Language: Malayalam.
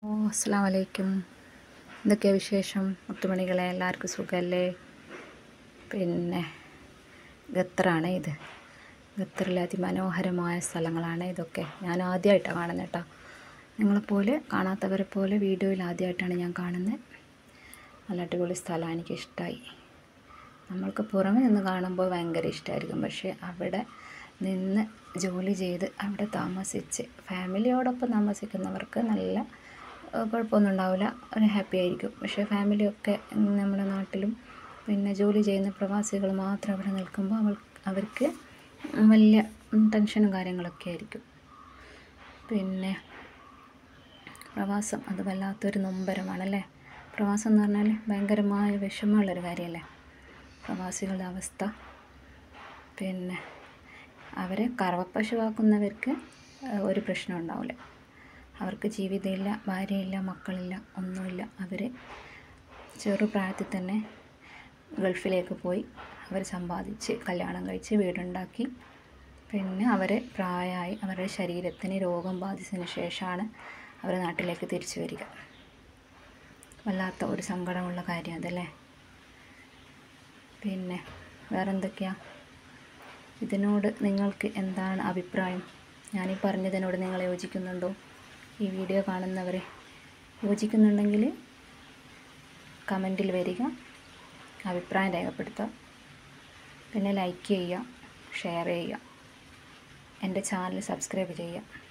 ഓ അസ്സാം വലൈക്കും എന്തൊക്കെയാണ് വിശേഷം മുത്തുമണികളെ എല്ലാവർക്കും സുഖമല്ലേ പിന്നെ ഖത്തറാണ് ഇത് ഖത്തറിലെ അതിമനോഹരമായ സ്ഥലങ്ങളാണ് ഇതൊക്കെ ഞാൻ ആദ്യമായിട്ടാണ് കാണുന്നത് കേട്ടോ നിങ്ങളെപ്പോലെ കാണാത്തവരെ പോലെ വീഡിയോയിൽ ആദ്യമായിട്ടാണ് ഞാൻ കാണുന്നത് നല്ല അടിപൊളി സ്ഥലമാണ് എനിക്കിഷ്ടമായി നമ്മൾക്ക് പുറമെ നിന്ന് കാണുമ്പോൾ ഭയങ്കര ഇഷ്ടമായിരിക്കും പക്ഷേ അവിടെ നിന്ന് ജോലി ചെയ്ത് അവിടെ താമസിച്ച് ഫാമിലിയോടൊപ്പം താമസിക്കുന്നവർക്ക് നല്ല ഏഹ്, കുഴപ്പമൊന്നും ഉണ്ടാവില്ല ഒരു ഹാപ്പി ആയിരിക്കും പക്ഷേ ഫാമിലിയൊക്കെ നമ്മുടെ നാട്ടിലും പിന്നെ ജോലി ചെയ്യുന്ന പ്രവാസികൾ മാത്രം അവിടെ നിൽക്കുമ്പോൾ അവൾ അവർക്ക് വലിയ ടെൻഷനും കാര്യങ്ങളൊക്കെ ആയിരിക്കും പിന്നെ പ്രവാസം അത് വല്ലാത്തൊരു നൊമ്പരമാണല്ലേ പ്രവാസം എന്ന് പറഞ്ഞാൽ ഭയങ്കരമായ വിഷമമുള്ളൊരു കാര്യമല്ലേ പ്രവാസികളുടെ അവസ്ഥ പിന്നെ അവരെ കറവപ്പശുവാക്കുന്നവർക്ക് ഏഹ്, ഒരു പ്രശ്നം ഉണ്ടാവില്ല അവർക്ക് ജീവിതമില്ല ഭാര്യയില്ല മക്കളില്ല ഒന്നുമില്ല അവർ ചെറുപ്രായത്തിൽ തന്നെ ഗൾഫിലേക്ക് പോയി അവർ സമ്പാദിച്ച് കല്യാണം കഴിച്ച് വീടുണ്ടാക്കി പിന്നെ അവർ പ്രായമായി അവരുടെ ശരീരത്തിന് രോഗം ബാധിച്ചതിന് ശേഷമാണ് അവർ നാട്ടിലേക്ക് തിരിച്ചു വരിക വല്ലാത്ത ഒരു സങ്കടമുള്ള കാര്യം അതല്ലേ പിന്നെ വേറെന്തൊക്കെയാണ് ഇതിനോട് നിങ്ങൾക്ക് എന്താണ് അഭിപ്രായം ഞാനീ പറഞ്ഞതിനോട് നിങ്ങൾ യോജിക്കുന്നുണ്ടോ ഈ വീഡിയോ കാണുന്നവരെ യോജിക്കുന്നുണ്ടെങ്കിൽ കമൻറ്റിൽ വരിക അഭിപ്രായം രേഖപ്പെടുത്തുക പിന്നെ ലൈക്ക് ചെയ്യുക ഷെയർ ചെയ്യുക എൻ്റെ ചാനൽ സബ്സ്ക്രൈബ് ചെയ്യുക